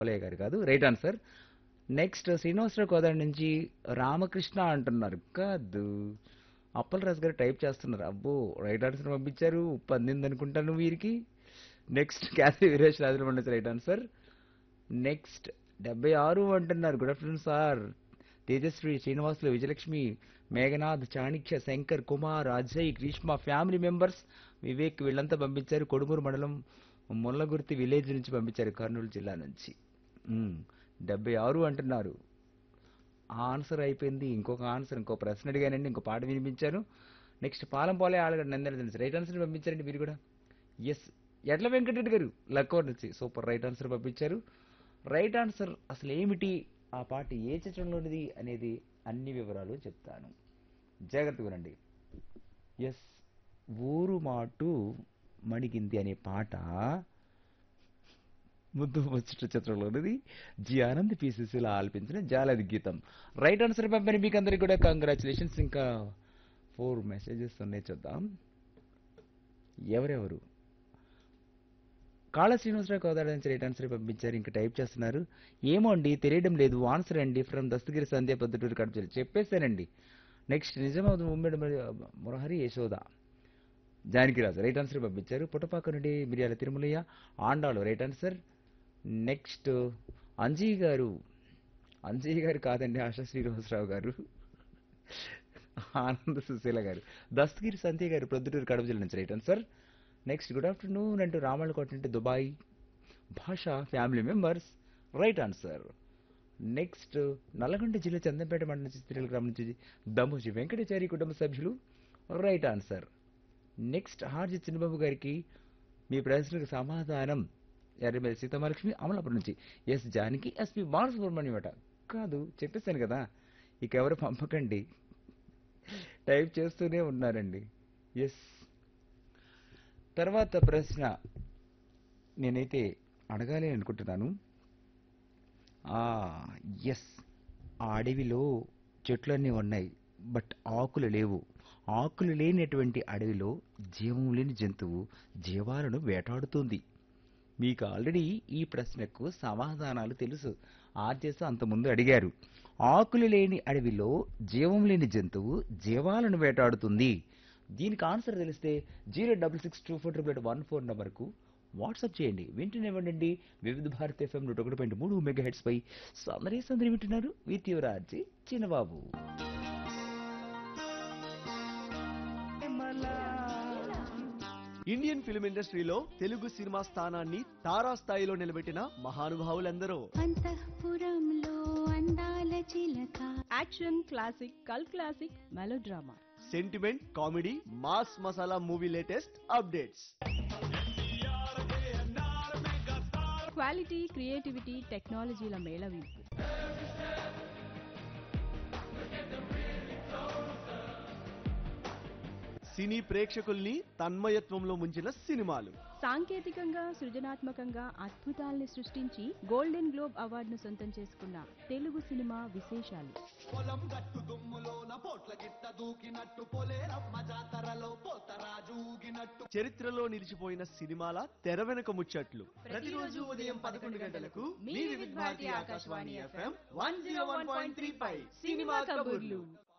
పోలయ్య గారు కాదు right answer next Srinivasa Rao Kodadi నుంచి రామకృష్ణ అంటున్నారు కాదు అప్పల్ రాజు గారు టైప్ చేస్తున్నారు అబ్బో రైట్ ఆన్సర్ పంపించారు ఉప్పు అందింది అనుకుంటాను వీరికి నెక్స్ట్ క్యాసీ వీరేష్ రాజుల పండించి రైట్ ఆన్సర్ నెక్స్ట్ డెబ్బై ఆరు అంటున్నారు good afternoon sir Tejaswi Srinivasulu Vijayalakshmi Meghanath Chanakya Shankar Kumar Ajay Greeshma family members Vivek వీళ్ళంతా పంపించారు కొడుమూరు మండలం ముల్లగుర్తి విలేజ్ నుంచి పంపించారు కర్నూలు జిల్లా నుంచి మ్మ్. డెబ్బై ఆరు అంటున్నారు ఆ ఆన్సర్ అయిపోయింది ఇంకొక ఆన్సర్ ఇంకో ప్రశ్న అడిగానండి ఇంకో పాట వినిపించాను నెక్స్ట్ పాలం పోలే ఆడగడ నందన తెలుసు రైట్ ఆన్సర్ పంపించారండి మీరు కూడా ఎస్ ఎడ్ల వెంకటరెడ్డి గారు లక్కవర్ నుంచి సూపర్ రైట్ ఆన్సర్ పంపించారు రైట్ ఆన్సర్ అసలు ఏమిటి ఆ పాట ఏ చిత్రంలోనిది అనేది అన్ని వివరాలు చెప్తాను జాగ్రత్తగా వినండి ఎస్ ఊరు మాటు మణిగింది అనే పాట ముద్దు ముచ్చట చిత్రంలోనిది జి ఆనంద్ పీసీసీలో ఆలపించిన జాలది గీతం రైట్ ఆన్సర్ పంపిన మీకు అందరికి కూడా కంగ్రాచులేషన్స్ ఇంకా ఫోర్ మెసేజెస్ ఉన్నాయి చూద్దాం ఎవరెవరు కాళ శ్రీనివాసరావు కోదాడ నుంచి రైట్ ఆన్సర్ పంపించారు ఇంకా టైప్ చేస్తున్నారు ఏమో అండి తెలియడం లేదు ఆన్సర్ అండి ఫ్రమ్ దస్తగిరి సంధ్య పొద్దుటూరు కడప జిల్లా. చెప్పేశానండి నెక్స్ట్ నిజామాబాద్ ఉమ్మడి మురహరి యశోద జానకిరాజు రైట్ ఆన్సర్ పంపించారు పుట్టపాక నుండి Miriyala Tirumalaiah Andalu right answer next Anji గారు అంజీ గారు కాదండి ఆశా శ్రీనివాసరావు గారు ఆనంద సుశీల గారు దస్తగిరి సంధ్య గారు ప్రొద్దుటూరు కడప జిల్లా నుంచి right answer next good afternoon అంటూ రామళ్ళకోట నుండి Dubai Basha family members right answer next Nalgonda జిల్లా చందంపేట మండలం నుంచి స్త్రీల గ్రామం నుంచి దమోజి వెంకటాచారి కుటుంబ సభ్యులు right answer next RJ Chinnababu గారికి మీ ప్రశ్నకు సమాధానం ఎర్రమేలి సీతమహాలక్ష్మి అమలాపురం నుంచి ఎస్ జానకి ఎస్పి బాలసుబ్రహ్మణ్యం అట కాదు చెప్పేశాను కదా ఇక ఎవరు పంపకండి టైప్ చేస్తూనే ఉన్నారండి ఎస్ తర్వాత ప్రశ్న నేనైతే అడగాలి అనుకుంటున్నాను ఎస్ ఆ అడవిలో చెట్లన్నీ ఉన్నాయి బట్ ఆకులు లేవు ఆకులు లేనటువంటి అడవిలో జీవం లేని జంతువు జీవాలను వేటాడుతుంది మీకు ఆల్రెడీ ఈ ప్రశ్నకు సమాధానాలు తెలుసు ఆర్జెస్ అంతకుముందు అడిగారు ఆకులు లేని అడవిలో జీవం లేని జంతువు జీవాలను వేటాడుతుంది దీనికి ఆన్సర్ తెలిస్తే zero double six two four triple eight one four నెంబర్కు వాట్సాప్ చేయండి వింటూనేవ్వండి వివిధ భారత్ ఎఫ్ఎం నూట ఒకటి పాయింట్ మూడు మెగా హెడ్స్ పై సందరి సందరి వింటున్నారు with your RJ Chinnababu Indian film ఇండస్ట్రీలో తెలుగు సినిమా స్థానాన్ని తారా స్థాయిలో నిలబెట్టిన మహానుభావులందరూ అంతఃపురంలో అందాల చిలక యాక్షన్ క్లాసిక్ కల్ classic melodrama sentiment comedy mass masala movie latest updates quality creativity టెక్నాలజీల మేళవింపు సినీ ప్రేక్షకుల్ని తన్మయత్వంలో ముంచిన సినిమాలు సాంకేతికంగా సృజనాత్మకంగా అద్భుతాల్ని సృష్టించి గోల్డెన్ గ్లోబ్ అవార్డును సొంతం చేసుకున్న తెలుగు సినిమా విశేషాలు పొలం గట్టు దుమ్ములోన పోట్ల గిట్ట దూకినట్టు పొలేరమ్మ జాతరలో పోతరాజు ఊగినట్టు చరిత్రలో నిలిచిపోయిన సినిమాల తెర వెనుక ముచ్చట్లు ప్రతిరోజు ఉదయం పదకొండు గంటలకు మీ Vividh Bharati Akashvani FM one zero one point three five సినిమా కబుర్లు